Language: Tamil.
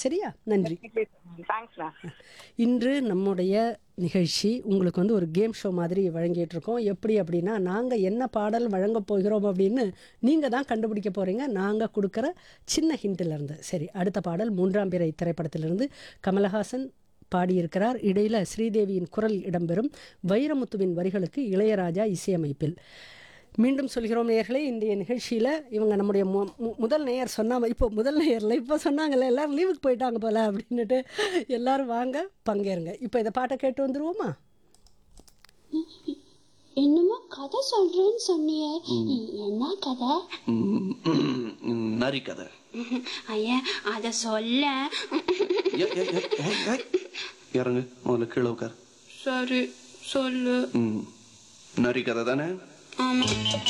சரியா நன்றி தேங்க்ஸ்ண்ணா இன்று நம்முடைய நிகழ்ச்சி உங்களுக்கு வந்து ஒரு கேம் ஷோ மாதிரி வழங்கிட்டு இருக்கோம் எப்படி அப்படின்னா நாங்கள் என்ன பாடல் வழங்க போகிறோம் அப்படின்னு நீங்கள் தான் கண்டுபிடிக்க போகிறீங்க நாங்கள் கொடுக்குற சின்ன ஹிண்ட்டிலிருந்து சரி அடுத்த பாடல் மூன்றாம் பிறை திரைப்படத்திலிருந்து கமலஹாசன் பாடியிருக்கிறார் இடையில் ஸ்ரீதேவியின் குரல் இடம்பெறும் வைரமுத்துவின் வரிகளுக்கு இளையராஜா இசையமைப்பில் மீண்டும் சொல்கிறோம் நேயர்களே இன்றைய நிகழ்ச்சியில் இவங்க நம்முடைய மு மு- முதல் நேயர் சொன்னாம இப்போ முதல் நேயரில் இப்போ சொன்னாங்கல்ல எல்லாரும் லீவுக்கு போயிட்டாங்க போல அப்படின்னுட்டு எல்லாரும் வாங்க பங்கேறுங்க இப்போ இந்த பாட்டை கேட்டு வந்துருவோமா என்னமோ கதை சொல்றேன்னு சொன்னியே என்ன கதை நரி கதை ஐயா அத சொல்ல ஏ, ஏ, ஏ, ஏய், ஏய். இறங்கு முதல்ல கீழே உட்கார் சரி சொல்லு ம். நரி கதை தானே ஆமா